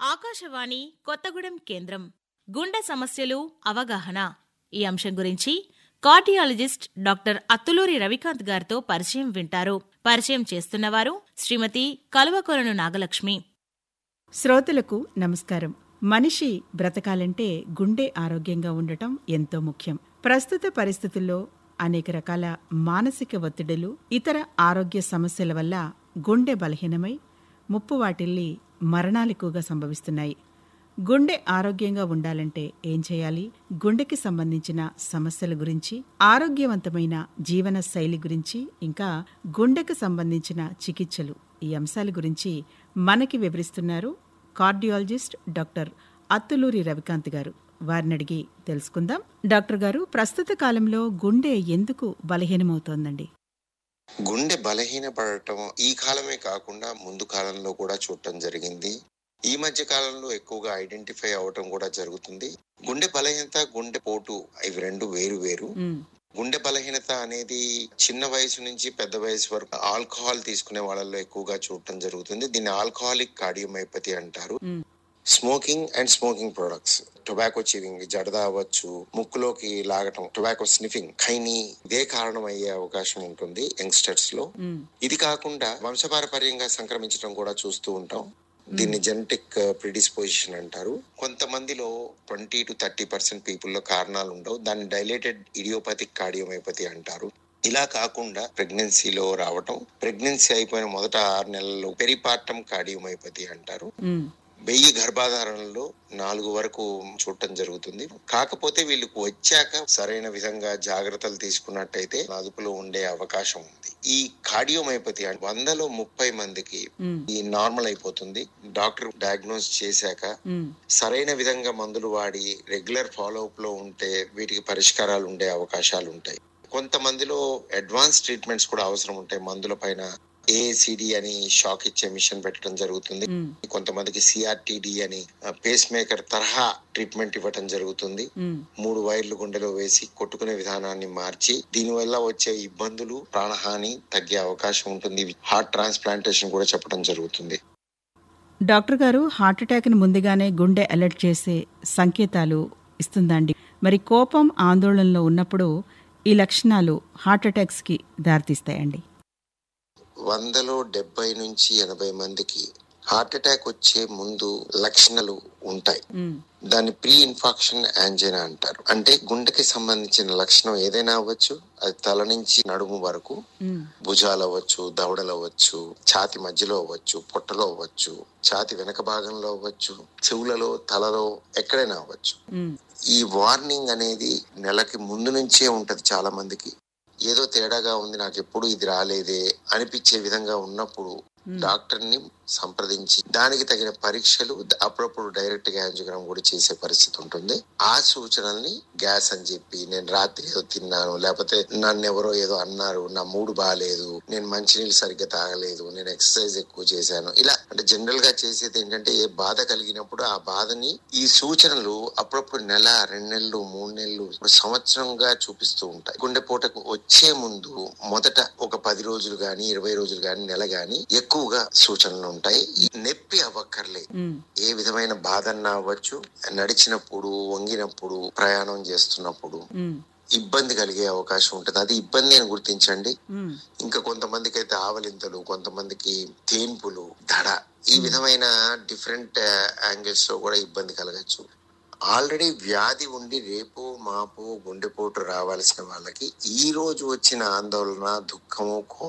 ఆకాశవాణి కొత్తగూడెం కేంద్రం గుండె సమస్యలు అవగాహన ఈ అంశం గురించి కార్డియాలజిస్ట్ డాక్టర్ అత్తులూరి రవికాంత్ గారితో పరిచయం వింటారు పరిచయం చేస్తున్నవారు శ్రీమతి కలువకొలను నాగలక్ష్మి శ్రోతలకు నమస్కారం మనిషి బ్రతకాలంటే గుండె ఆరోగ్యంగా ఉండటం ఎంతో ముఖ్యం ప్రస్తుత పరిస్థితుల్లో అనేక రకాల మానసిక ఒత్తిడులు ఇతర ఆరోగ్య సమస్యల వల్ల గుండె బలహీనమై ముప్పు వాటిల్లి మరణాలు ఎక్కువగా సంభవిస్తున్నాయి గుండె ఆరోగ్యంగా ఉండాలంటే ఏం చేయాలి గుండెకి సంబంధించిన సమస్యల గురించి ఆరోగ్యవంతమైన జీవన శైలి గురించి ఇంకా గుండెకు సంబంధించిన చికిత్సలు ఈ అంశాల గురించి మనకి వివరిస్తున్నారు కార్డియాలజిస్ట్ డాక్టర్ అత్తులూరి రవికాంత్ గారు వారిని అడిగి తెలుసుకుందాం డాక్టర్ గారు ప్రస్తుత కాలంలో గుండె ఎందుకు బలహీనమవుతోందండి గుండె బలహీనపడటం ఈ కాలమే కాకుండా ముందు కాలంలో కూడా చూడటం జరిగింది ఈ మధ్య కాలంలో ఎక్కువగా ఐడెంటిఫై అవటం కూడా జరుగుతుంది గుండె బలహీనత గుండె పోటు ఇవి రెండు వేరు వేరు ఉమ్, గుండె బలహీనత అనేది చిన్న వయసు నుంచి పెద్ద వయసు వరకు ఆల్కహాల్ తీసుకునే వాళ్ళలో ఎక్కువగా చూడటం జరుగుతుంది దీన్ని ఆల్కహాలిక్ కార్డియోమైపతి అంటారు um, smoking and smoking products tobacco chewing జడద అవ్వచ్చు ముక్కులోకి లాగటం టొబాకో స్నిఫింగ్ ఖైనీ ఇదే కారణం అయ్యే అవకాశం ఉంటుంది యంగ్స్టర్స్ లో ఉమ్, ఇది కాకుండా వంశపారపర్యంగా సంక్రమించడం కూడా చూస్తూ ఉంటాం దీన్ని జెనెటిక్ ప్రిడిస్పోజిషన్ అంటారు కొంతమందిలో ట్వంటీ టు థర్టీ పర్సెంట్ పీపుల్లో కారణాలు ఉండవు దాన్ని డైలేటెడ్ ఇడియోపతిక్ కార్డియోమైపతి అంటారు ఇలా కాకుండా ప్రెగ్నెన్సీలో రావటం ప్రెగ్నెన్సీ అయిపోయిన మొదట ఆరు నెలల్లో పెరిపార్టం కార్డియోమైపతి అంటారు ఉమ్, వెయ్యి గర్భాధారణలో నాలుగు వరకు చూడటం జరుగుతుంది కాకపోతే వీళ్ళకు వచ్చాక సరైన విధంగా జాగ్రత్తలు తీసుకున్నట్టయితే అదుపులో ఉండే అవకాశం ఉంది ఈ కార్డియోమైపతి అంటే వందలో ముప్పై మందికి ఉమ్, ఈ నార్మల్ అయిపోతుంది డాక్టర్ డయాగ్నోస్ చేశాక ఉమ్, సరైన విధంగా మందులు వాడి రెగ్యులర్ ఫాలో అప్ లో ఉంటే వీటికి పరిష్కారాలు ఉండే అవకాశాలు ఉంటాయి కొంతమందిలో అడ్వాన్స్ ట్రీట్మెంట్స్ కూడా అవసరం ఉంటాయి మందుల పైన ఏసిడి అని షాక్ ఇచ్చే మిషన్ పెట్టడం జరుగుతుంది ఉమ్, కొంతమందికి సిఆర్టిడి అని పేస్ మేకర్ తరహా ట్రీట్మెంట్ ఇవ్వటం జరుగుతుంది ఉమ్. మూడు వైర్లు గుండెలో వేసి కొట్టుకునే విధానాన్ని మార్చి దీనివల్ల వచ్చే ఇబ్బందులు ప్రాణహాని తగ్గే అవకాశం ఉంటుంది హార్ట్ ట్రాన్స్ప్లాంటేషన్ కూడా చెప్పడం జరుగుతుంది డాక్టర్ గారు హార్ట్ అటాక్ని ముందుగానే గుండె అలర్ట్ చేసే సంకేతాలు ఇస్తుందండి మరి కోపం ఆందోళనలో ఉన్నప్పుడు ఈ లక్షణాలు హార్ట్ అటాక్స్కి దారితీస్తాయండి వందలో డెబ్బై నుంచి ఎనభై మందికి హార్ట్ అటాక్ వచ్చే ముందు లక్షణాలు ఉంటాయి ఉమ్, దాన్ని ప్రీ ఇన్ఫాక్షన్ యాంజైనా అంటారు అంటే గుండెకి సంబంధించిన లక్షణం ఏదైనా అవ్వచ్చు అది తల నుంచి నడుము వరకు ఉమ్, భుజాలు అవ్వచ్చు దవడలు అవ్వచ్చు ఛాతి మధ్యలో అవ్వచ్చు పొట్టలో అవ్వచ్చు ఛాతి వెనక భాగంలో అవ్వచ్చు చెవులలో తలలో ఎక్కడైనా అవ్వచ్చు ఉమ్, ఈ వార్నింగ్ అనేది నెలకి ముందు నుంచే ఉంటది చాలా మందికి ఏదో తేడాగా ఉంది నాకు ఎప్పుడు ఇది రాలేదే అనిపించే విధంగా ఉన్నప్పుడు డాక్టర్ ని సంప్రదించి దానికి తగిన పరీక్షలు అప్పుడప్పుడు డైరెక్ట్ గా యాంజియోగ్రామ్ కూడా చేసే పరిస్థితి ఉంటుంది ఆ సూచనల్ని గ్యాస్ అని చెప్పి నేను రాత్రి ఏదో తిన్నాను లేకపోతే నన్ను ఎవరో ఏదో అన్నారు నా మూడు బాగాలేదు నేను మంచినీళ్ళు సరిగ్గా తాగలేదు నేను ఎక్సర్సైజ్ ఎక్కువ చేశాను ఇలా అంటే జనరల్ గా చేసేది ఏంటంటే ఏ బాధ కలిగినప్పుడు ఆ బాధని ఈ సూచనలు అప్పుడప్పుడు నెల రెండు నెలలు మూడు నెలలు ఇప్పుడు సంవత్సరంగా చూపిస్తూ ఉంటాయి గుండెపోటకు వచ్చే ముందు మొదట ఒక పది రోజులు గాని ఇరవై రోజులు గాని నెల గాని ఎక్కువగా సూచనలు ఉంటాయి ఈ నొప్పి అవ్వక్కర్లేదు ఉమ్, ఏ విధమైన బాధన్నా అవ్వచ్చు నడిచినప్పుడు వంగినప్పుడు ప్రయాణం చేస్తున్నప్పుడు ఉమ్, ఇబ్బంది కలిగే అవకాశం ఉంటుంది అది ఇబ్బంది అని గుర్తించండి ఉమ్, ఇంకా కొంతమందికి అయితే ఆవలింతలు కొంతమందికి తేన్పులు దడ ఈ విధమైన డిఫరెంట్ యాంగిల్స్ లో కూడా ఇబ్బంది కలగచ్చు ఆల్రెడీ వ్యాధి ఉండి రేపు మాపు గుండెపోటు రావాల్సిన వాళ్ళకి ఈ రోజు వచ్చిన ఆందోళన దుఃఖము